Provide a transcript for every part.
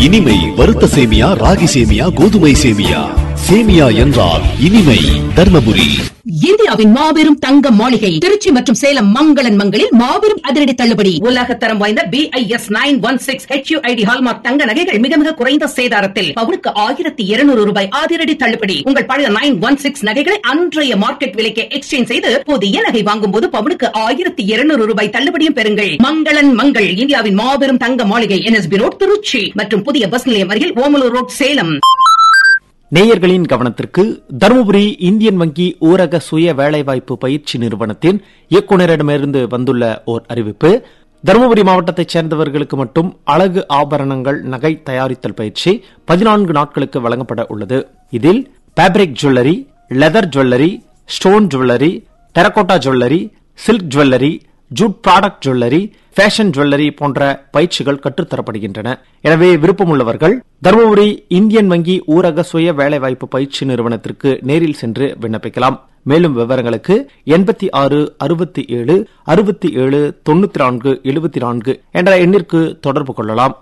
இனிமை வறுத்த சேமியா ராகி சேமியா கோதுமை சேமியா சேமியா என்றால் இனிமை தர்மபுரி இந்தியாவின் மாபெரும் தங்க மாளிகை திருச்சி மற்றும் சேலம் மங்களன் மங்களில் மாபெரும் அதிரடி தள்ளுபடி உலக தரம் வாய்ந்த B I S nine one six HUID hallmark தங்க நகைகள் மிக மிக குறைந்த சேதாரத்தில் பவுனுக்கு ஆயிரத்தி இருநூறு ரூபாய் அதிரடி தள்ளுபடி உங்கள் பழைய நைன் ஒன் சிக்ஸ் நகைகளை அன்றைய மார்க்கெட் விலைக்கு எக்ஸ்சேஞ்ச் செய்து புதிய நகை வாங்கும் போது பவுனுக்கு ஆயிரத்தி இருநூறு ரூபாய் தள்ளுபடியும் பெறுங்கள் மங்களன் மங்கள் இந்தியாவின் மாபெரும் தங்க மாளிகை என்எஸ்பி ரோட் திருச்சி மற்றும் புதிய பஸ் நிலையம் அருகில் ஓமலூர் ரோட் சேலம் நேயர்களின் கவனத்திற்கு தருமபுரி இந்தியன் வங்கி ஊரக சுய வேலைவாய்ப்பு பயிற்சி நிறுவனத்தின் இயக்குநரிடமிருந்து வந்துள்ள ஓர் அறிவிப்பு தருமபுரி மாவட்டத்தைச் சேர்ந்தவர்களுக்கு மட்டும் அழகு ஆபரணங்கள் நகை தயாரித்தல் பயிற்சி பதினான்கு நாட்களுக்கு வழங்கப்பட உள்ளது இதில் fabric jewellery leather jewellery stone jewellery terracotta jewellery silk jewellery jute product jewellery fashion jewellery போன்ற பயிற்சிகள் கற்றுத்தரப்படுகின்றன எனவே விருப்பமுள்ளவர்கள் தருமபுரி இந்தியன் வங்கி ஊரக சுய வேலைவாய்ப்பு பயிற்சி நிறுவனத்திற்கு நேரில் சென்று விண்ணப்பிக்கலாம் மேலும் விவரங்களுக்கு எண்பத்தி ஆறு அறுபத்தி ஏழு அறுபத்தி ஏழு தொண்ணூத்தி நான்கு எழுபத்தி நான்கு என்ற எண்ணிற்கு தொடர்பு கொள்ளலாம்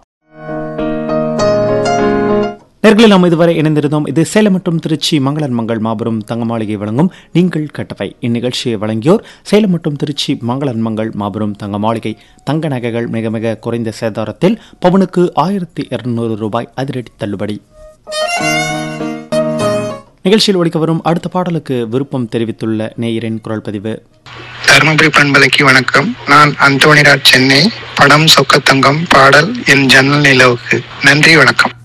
நேர்களில் நாம் இதுவரை இணைந்திருந்தோம் இது சேலம் மற்றும் திருச்சி மங்களன் மங்கள் மாபெரும் தங்க மாளிகை வழங்கும் நீங்கள் கட்டவை இந்நிகழ்ச்சியை வழங்கியோர் சேலம் மற்றும் திருச்சி மங்களன் மங்கள் மாபெரும் தங்க மாளிகை தங்க நகைகள் மிக மிக குறைந்த சேதாரத்தில் பவனுக்கு ஆயிரத்தி இருநூறு ரூபாய் அதிரடி தள்ளுபடி நிகழ்ச்சியில் ஒழிக்க வரும் அடுத்த பாடலுக்கு விருப்பம் தெரிவித்துள்ள நேயரின் குரல் பதிவு தருமபுரி பண்பலைக்கு வணக்கம் நான் அந்தோணிராஜ் சென்னை படம் சொக்கத்தங்கம் பாடல் என் ஜன்னல் நிலவுக்கு நன்றி வணக்கம்